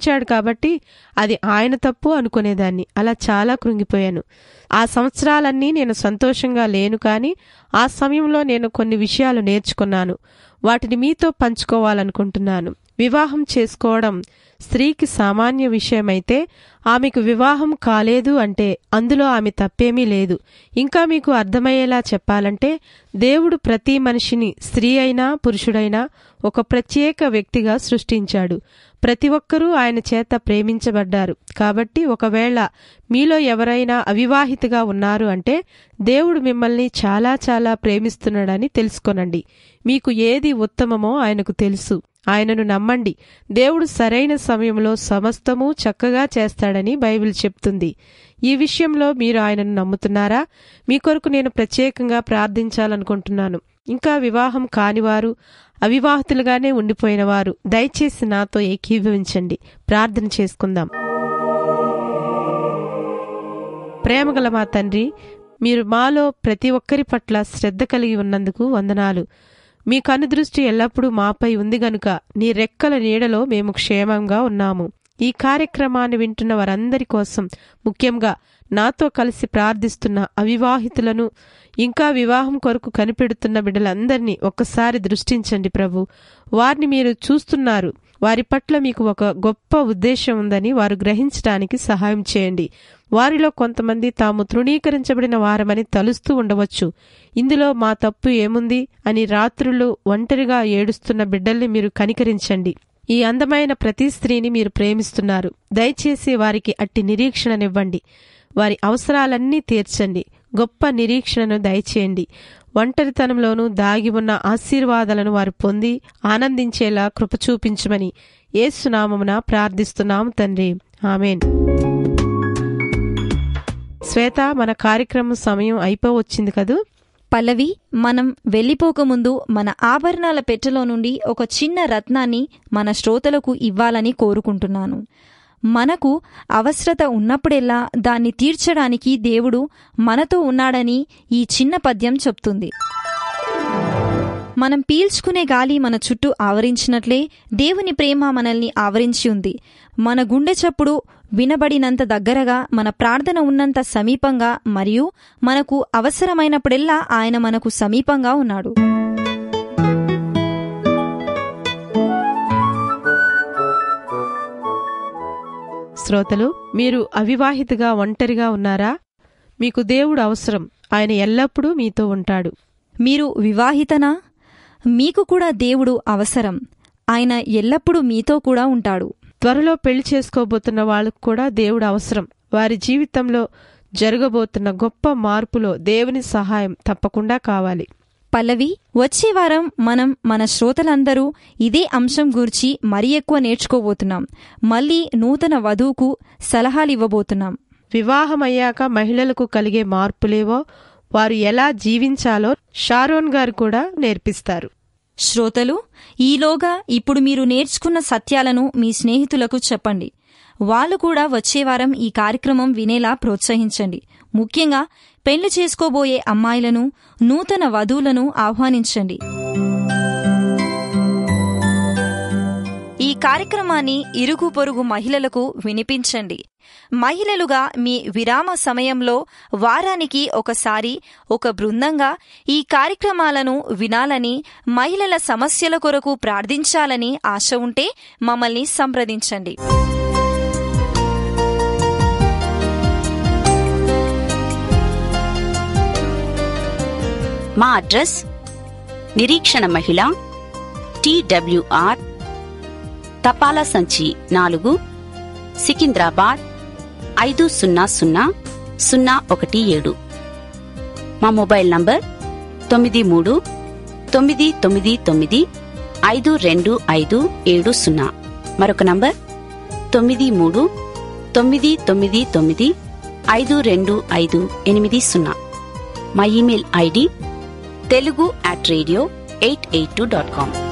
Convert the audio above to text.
సృష్టించాడు కాబట్టి అది ఆయన తప్పు అనుకునేదాన్ని అలా చాలా కృంగిపోయాను ఆ సంవత్సరాలన్నీ నేను సంతోషంగా లేను కానీ ఆ సమయంలో నేను కొన్ని విషయాలు నేర్చుకున్నాను వాటిని మీతో పంచుకోవాలనుకుంటున్నాను వివాహం చేసుకోవడం స్త్రీకి సామాన్య విషయమైతే ఆమెకు వివాహం కాలేదు అంటే అందులో ఆమె తప్పేమీ లేదు ఇంకా మీకు అర్థమయ్యేలా చెప్పాలంటే దేవుడు ప్రతి మనిషిని స్త్రీ అయినా పురుషుడైనా ఒక ప్రత్యేక వ్యక్తిగా సృష్టించాడు ప్రతి ఒక్కరూ ఆయన చేత ప్రేమించబడ్డారు కాబట్టి ఒకవేళ మీలో ఎవరైనా అవివాహితగా ఉన్నారు అంటే దేవుడు మిమ్మల్ని చాలా చాలా ప్రేమిస్తున్నాడని తెలుసుకొనండి మీకు ఏది ఉత్తమమో ఆయనకు తెలుసు ఆయనను నమ్మండి దేవుడు సరైన సమయంలో సమస్తము చక్కగా చేస్తాడని బైబిల్ చెప్తుంది ఈ విషయంలో మీరు ఆయనను నమ్ముతున్నారా మీ కొరకు నేను ప్రత్యేకంగా ప్రార్థించాలనుకుంటున్నాను ఇంకా వివాహం కానివారు అవివాహితులుగానే ఉండిపోయిన వారు దయచేసి నాతో ఏకీభవించండి ప్రార్థన చేసుకుందాం ప్రేమగల మా తండ్రి మీరు మాలో ప్రతి ఒక్కరి పట్ల శ్రద్ధ కలిగి ఉన్నందుకు వందనాలు మీ కనుదృష్టి ఎల్లప్పుడూ మాపై ఉంది గనుక నీ రెక్కల నీడలో మేము క్షేమంగా ఉన్నాము ఈ కార్యక్రమాన్ని వింటున్న వారందరి కోసం ముఖ్యంగా నాతో కలిసి ప్రార్థిస్తున్న అవివాహితులను ఇంకా వివాహం కొరకు కనిపెడుతున్న బిడ్డలందరినీ ఒక్కసారి దృష్టించండి ప్రభు వారిని మీరు చూస్తున్నారు వారి పట్ల మీకు ఒక గొప్ప ఉద్దేశం ఉందని వారు గ్రహించడానికి సహాయం చేయండి వారిలో కొంతమంది తాము తృణీకరించబడిన వారమని తలుస్తూ ఉండవచ్చు ఇందులో మా తప్పు ఏముంది అని రాత్రులు ఒంటరిగా ఏడుస్తున్న బిడ్డల్ని మీరు కనికరించండి ఈ అందమైన ప్రతి స్త్రీని మీరు ప్రేమిస్తున్నారు దయచేసి వారికి అట్టి నిరీక్షణనివ్వండి వారి అవసరాలన్నీ తీర్చండి గొప్ప నిరీక్షణను దయచేయండి ఒంటరితనంలోనూ దాగి ఉన్న ఆశీర్వాదాలను వారు పొంది ఆనందించేలా కృప చూపించమని ఏసునామమున ప్రార్థిస్తున్నాము తండ్రి ఆమెన్ శ్వేత మన కార్యక్రమం సమయం అయిపోవచ్చింది కదూ పల్లవి మనం వెళ్ళిపోకముందు మన ఆభరణాల పెట్టెలో నుండి ఒక చిన్న రత్నాన్ని మన శ్రోతలకు ఇవ్వాలని కోరుకుంటున్నాను మనకు అవసరత ఉన్నప్పుడెల్లా దాన్ని తీర్చడానికి దేవుడు మనతో ఉన్నాడని ఈ చిన్న పద్యం చెప్తుంది మనం పీల్చుకునే గాలి మన చుట్టూ ఆవరించినట్లే దేవుని ప్రేమ మనల్ని ఆవరించి ఉంది మన గుండె చప్పుడు వినబడినంత దగ్గరగా మన ప్రార్థన ఉన్నంత సమీపంగా మరియు మనకు అవసరమైనప్పుడెల్లా ఆయన మనకు సమీపంగా ఉన్నాడు శ్రోతలు మీరు అవివాహితగా ఒంటరిగా ఉన్నారా మీకు దేవుడు అవసరం ఆయన ఎల్లప్పుడూ మీతో ఉంటాడు మీరు వివాహితనా మీకు కూడా దేవుడు అవసరం ఆయన ఎల్లప్పుడూ మీతో కూడా ఉంటాడు త్వరలో పెళ్లి చేసుకోబోతున్న వాళ్ళకు కూడా దేవుడు అవసరం వారి జీవితంలో జరగబోతున్న గొప్ప మార్పులో దేవుని సహాయం తప్పకుండా కావాలి పల్లవి వచ్చే వారం మనం మన శ్రోతలందరూ ఇదే అంశం గురించి మరి ఎక్కువ నేర్చుకోబోతున్నాం మళ్ళీ నూతన వధువుకు సలహాలు ఇవ్వబోతున్నాం వివాహమయ్యాక మహిళలకు కలిగే మార్పులేవో వారు ఎలా జీవించాలో షారోన్ గారు కూడా నేర్పిస్తారు శ్రోతలు ఈలోగా ఇప్పుడు మీరు నేర్చుకున్న సత్యాలను మీ స్నేహితులకు చెప్పండి వాళ్ళు కూడా వచ్చే వారం ఈ కార్యక్రమం వినేలా ప్రోత్సహించండి ముఖ్యంగా పెళ్లి చేసుకోబోయే అమ్మాయిలను నూతన వధువులను ఆహ్వానించండి ఈ కార్యక్రమాన్ని ఇరుగు పొరుగు మహిళలకు వినిపించండి మహిళలుగా మీ విరామ సమయంలో వారానికి ఒకసారి ఒక బృందంగా ఈ కార్యక్రమాలను వినాలని మహిళల సమస్యల కొరకు ప్రార్థించాలని ఆశ ఉంటే మమ్మల్ని సంప్రదించండి మా అడ్రస్ నిరీక్షణ మహిళ టిడబ్ల్యూఆర్ తపాలా సంచి నాలుగు సికింద్రాబాద్ ఐదు సున్నా సున్నా సున్నా ఒకటి ఏడు మా మొబైల్ నంబర్ తొమ్మిది మూడు తొమ్మిది తొమ్మిది తొమ్మిది ఐదు రెండు ఐదు ఏడు సున్నా మరొక నంబర్ తొమ్మిది మూడు తొమ్మిది తొమ్మిది తొమ్మిది ఐదు రెండు ఐదు ఎనిమిది సున్నా మా email ID Telugu at radio eight eight two dot com